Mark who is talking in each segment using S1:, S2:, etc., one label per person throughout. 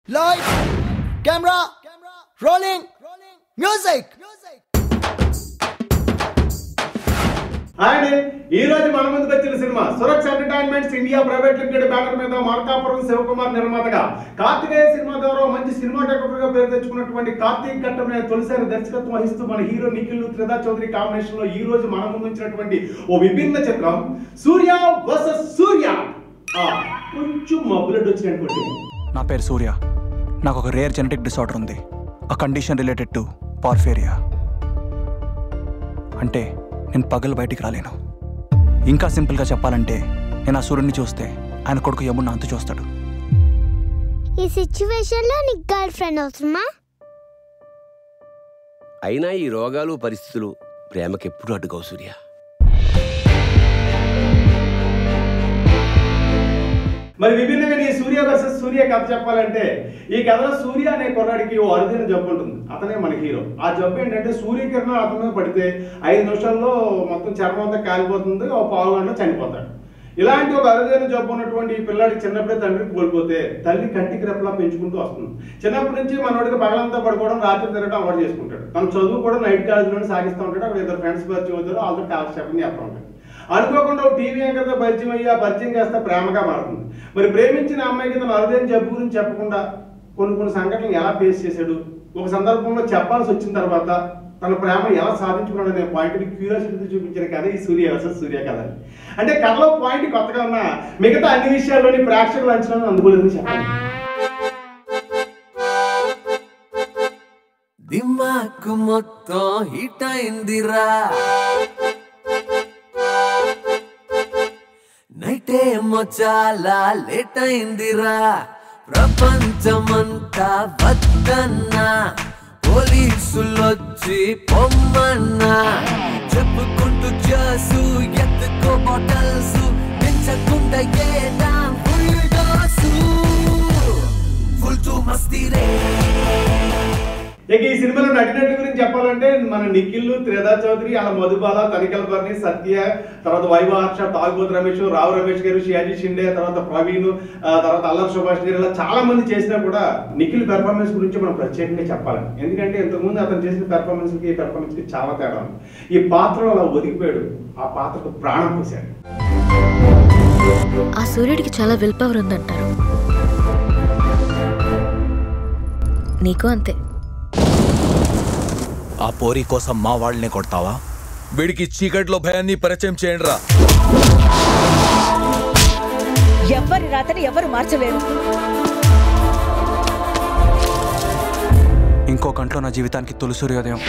S1: Light, camera, rolling, music.
S2: Hi అండి ఈ రోజు మన ముందుకు వచ్చిన cinema Suraksha entertainments India private limited banner మీద మార్కాపురం శివకుమార్ నిర్మాతగా కార్తికేయ సినిమా ద్వారా ఓ మంచి సినిమాటోగ్రఫర్ గా పేరు తెచ్చుకున్నటువంటి కార్తీక్ ఘట్టం అనే తొలిసారి దర్శకత్వం వహిస్తూ మన హీరో నిఖిల్ త్రిదా చౌదరి కాంబినేషన్ లో ఈ రోజు మన ముందు ఉంచినటువంటి ఓ విభిన్న చిత్రం సూర్య వర్సెస్ సూర్య ఆ, కొంచెం మబ్బులెట్ వచ్చినటువంటి
S3: నా పేరు సూర్య నాకు ఒక రేర్ జెనెటిక్ డిసార్డర్ ఉంది ఆ కండిషన్ రిలేటెడ్ టు పార్ఫేరియా అంటే నేను పగలు బయటికి రాలేను ఇంకా సింపుల్గా చెప్పాలంటే నేను ఆ సూర్యుడిని చూస్తే ఆయన కొడుకు యముడిని అంతు చూస్తాడు
S4: ఈ సిచ్యువేషన్ లో నీకు గర్ల్ ఫ్రెండ్ అవసరమా
S5: అయినా ఈ రోగాలు పరిస్థితులు ప్రేమకెప్పుడు అడ్డుకోవు సూర్య
S2: మరి విభిన్నమైన ఈ సూర్య వర్సెస్ సూర్య కథ చెప్పాలంటే ఈ కథలో సూర్య అనే కుర్రాడికి ఓ అరుదైన జబ్బు ఉంటుంది అతనే మన హీరో ఆ జబ్బు ఏంటంటే సూర్యకిరణం అతని మీద పడితే ఐదు నిమిషాల్లో మొత్తం చర్మం అంతా కాలిపోతుంది ఓ పావు గంటలో చనిపోతాడు ఇలాంటి ఒక అరుదైన జబ్బు ఉన్నటువంటి ఈ పిల్లాడికి చిన్నప్పుడే తండ్రికి కోల్పోతే తల్లి కంటికి రెప్పలా పెంచుకుంటూ వస్తుంది చిన్నప్పటి నుంచి మనోడికి పగలంతా పడుకోవడం రాత్రి తిరగడం అలవాటు చేసుకుంటాడు తన చదువు కూడా నైట్ కాలేజీలోనే సాగిస్తూ ఉంటాడు అక్కడ ఇద్దరు ఫ్రెండ్స్ పరిచయం అవుతారు వాళ్ళతో కాల్ చెప్పని చెప్తా ఉంటాడు అనుకోకుండా ఒక టీవీ యాంకర్తో పరిచయం అయ్యి ఆ పరిచయం కాస్త ప్రేమగా మారుతుంది మరి ప్రేమించిన అమ్మాయికి తన అరుదైన జబ్బు గురించి చెప్పకుండా కొన్ని కొన్ని సంఘటనలు ఎలా ఫేస్ చేశాడు ఒక సందర్భంలో చెప్పాల్సి వచ్చిన తర్వాత తన ప్రేమ ఎలా సాధించుకున్నాడు అనే పాయింట్ని క్యూరియాసిటీ చూపించిన కథ ఈ సూర్య వర్సెస్ సూర్య కథ అంటే కథలో పాయింట్ కొత్తగా ఉన్న మిగతా అన్ని విషయాల్లోని ప్రేక్షకుల అంచనాలను అందుకోలేదని చెప్పాలి
S6: దిమాకు మొత్తం హిట్ అయిందిరా నైట్ ఏమో చాలా లేట్ అయిందిరా ప్రపంచమంతా వద్దన్నా పోలీసులొచ్చి పొమ్మన్నా చెప్పుకుంటూ చేసు ఎత్తుకో బాటల్స్ పెంచకుండా ఏదా ఫుల్ డోసు ఫుల్ టు మస్తీ రే
S2: ఇక ఈ సినిమాలో నటినట్టు గురించి చెప్పాలంటే మన నిఖిల్ త్రేదా చౌదరి అలా మధుబాల తనికల్ బర్ని సత్య తర్వాత వైభవ హర్ష తాగుబోతు రమేష్ రావు రమేష్ గారు షియాజీ షిండే తర్వాత ప్రవీణ్ ఆ, తర్వాత అల్లర్ సుభాష్ గారు ఇలా చాలా మంది చేసినా కూడా నిఖిల్ పెర్ఫార్మెన్స్ గురించి మనం ప్రత్యేకంగా చెప్పాలి ఎందుకంటే ఇంతకుముందు అతను చేసిన పెర్ఫార్మెన్స్ కి ఈ పెర్ఫార్మెన్స్ కి చాలా తేడా ఉంది ఈ పాత్రలో అలా ఒదిగిపోయాడు ఆ పాత్రకు ప్రాణం పోశాడు
S7: ఆ సూర్యుడికి చాలా విల్ పవర్ ఉందంటారు నీకు అంతే
S3: ఆ పోరి కోసం మా వాళ్ళనే కొడతావా
S8: వీడికి చీకట్లో భయాన్ని పరిచయం చేయండి రా
S9: ఎవ్వరి రాతని ఎవరు మార్చలేరు
S3: ఇంకో గంటలో నా జీవితానికి తొలి సూర్యోదయం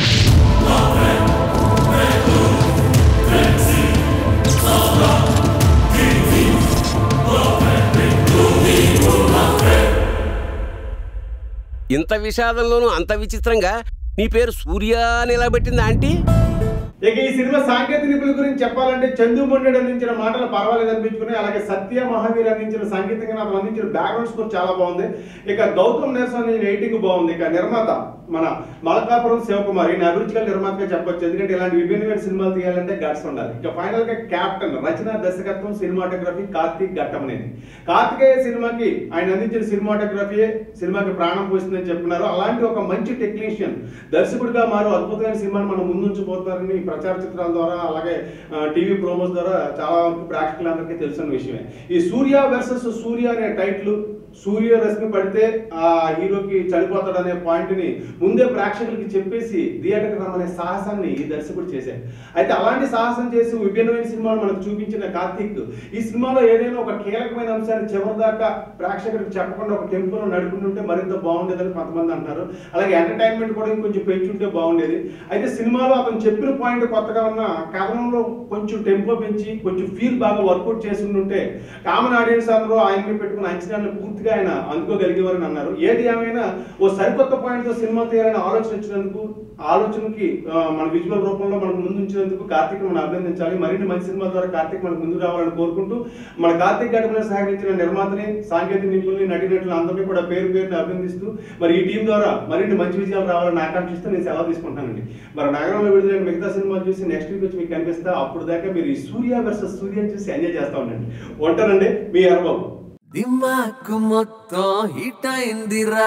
S5: ఇంత విషాదంలోనూ అంత విచిత్రంగా నీ పేరు సూర్య అని ఎలా పెట్టింది ఆంటీ
S2: ఇక ఈ సినిమా సాంకేతిక నిపుణుల గురించి చెప్పాలంటే చందు మొండెడ్ అందించిన మాటలు పర్వాలేదు అనిపించుకుని అలాగే సత్య మహావీర్ అందించిన సాంకేతికంగా నాకు అందించిన బ్యాక్గ్రౌండ్ స్కోర్ చాలా బాగుంది ఇక గౌతమ్ నేర్స్ అందించిన ఎయిటింగ్ బాగుంది ఇక నిర్మాత మన మలకాపురం శివకుమార్ ఈయన అభిరుచిగా నిర్మాతగా చెప్పొచ్చు ఎందుకంటే ఇలాంటి విభిన్నమైన సినిమాలు తీయాలంటే గట్స్ ఉండాలి ఇక ఫైనల్ గా క్యాప్టెన్ రచన దర్శకత్వం సినిమాటోగ్రఫీ కార్తీక్ ఘట్టం అనేది కార్తికేయ సినిమాకి ఆయన అందించిన సినిమాటోగ్రఫీ సినిమాకి ప్రాణం పోసిందని చెప్తున్నారు అలాంటి ఒక మంచి టెక్నీషియన్ దర్శకుడిగా మారు అద్భుతమైన సినిమాను మనం ముందుంచబోతున్నారని ఈ ప్రచార చిత్రాల ద్వారా అలాగే టీవీ ప్రోమోస్ ద్వారా చాలా వరకు ప్రేక్షకులందరికీ తెలిసిన విషయమే ఈ సూర్య వర్సెస్ సూర్య అనే టైటిల్ సూర్య రశ్మి పడితే ఆ హీరోకి చనిపోతాడు అనే పాయింట్ ని ముందే ప్రేక్షకులకి చెప్పేసి థియేటర్కి రమ్మనే సాహసాన్ని ఈ దర్శకుడు చేశాడు అయితే అలాంటి సాహసం చేసి విభిన్నమైన సినిమాను మనకు చూపించిన కార్తీక్ ఈ సినిమాలో ఏదైనా ఒక కీలకమైన అంశాన్ని చివరిదాకా ప్రేక్షకులకు చెప్పకుండా ఒక టెంపోలో నడుపుకుంటుంటే మరింత బాగుండేదని కొంతమంది అంటున్నారు అలాగే ఎంటర్టైన్మెంట్ కూడా ఇంకొంచెం పెంచుంటే బాగుండేది అయితే సినిమాలో అతను చెప్పిన పాయింట్ కొత్తగా ఉన్న కథనంలో కొంచెం టెంపో పెంచి కొంచెం ఫీల్ బాగా వర్కౌట్ చేసి ఉంటే కామన్ ఆడియన్స్ అందరూ ఆయన్ని పెట్టుకున్న అంచనాలను పూర్తిగా ఆయన అందుకోగలిగేవారని అన్నారు ఏది ఏమైనా ఓ సరికొత్త పాయింట్ తో సినిమా తీయాలని ఆలోచన వచ్చినందుకు ఆ ఆలోచనకి ఆ, మన విజువల్ రూపంలో మనకు ముందు ఉంచినందుకు కార్తీక్ మనం అభినందించాలి మరిన్ని మంచి సినిమా ద్వారా కార్తీక్ మనకు ముందుకు రావాలని కోరుకుంటూ మన కార్తీక్ గడపన సహకరించిన నిర్మాతని సాంకేతిక నిపుణుల్ని నటినట్లు అందరినీ కూడా పేరు పేరుని అభినందిస్తూ మరి ఈ టీం ద్వారా మరిన్ని మంచి విజయాలు రావాలని ఆకాంక్షిస్తూ నేను సెలవు తీసుకుంటానండి మరి నగరంలో విడుదలైన మిగతా సినిమాలు చూసి నెక్స్ట్ వీక్ వచ్చి మీకు కనిపిస్తా అప్పుడు దాకా మీరు ఈ సూర్య వర్సెస్ సూర్య చూసి ఎంజాయ్ చేస్తా ఉండండి ఉంటానండి మీ ఎర్రబాబు
S6: దిమాకు మొత్తం హిట్ అయిందిరా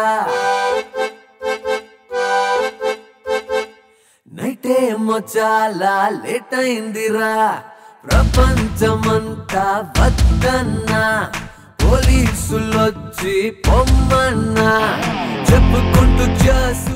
S6: నైటేమో చాలా లేట్ అయిందిరా ప్రపంచమంతా వద్దన్నా పోలీసులొచ్చి పొమ్మన్నా చెప్పుకుంటూ చేసు